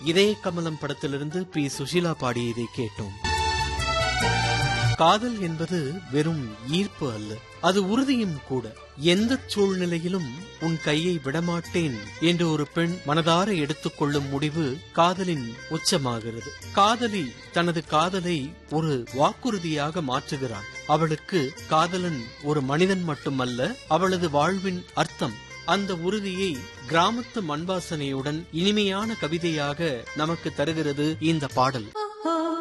இதய கமலம் படத்திலிருந்து பி சுஷீலா பாடியதை கேட்டோம் காதல் என்பது வெறும் ஈர்ப்பு அல்ல அது உறுதியும் கூட எந்த சூழ்நிலையிலும் உன் கையை விடமாட்டேன் என்று ஒரு பெண் மனதார எடுத்துக்கொள்ளும் முடிவு காதலின் உச்சமாகிறது காதலி தனது காதலை ஒரு வாக்குறுதியாக மாற்றுகிறாள் அவளுக்கு காதலன் ஒரு மனிதன் மட்டுமல்ல அவளது வாழ்வின் அர்த்தம் அந்த உறுதியை கிராமத்து மண்வாசனையுடன் இனிமையான கவிதையாக நமக்கு தருகிறது இந்த பாடல்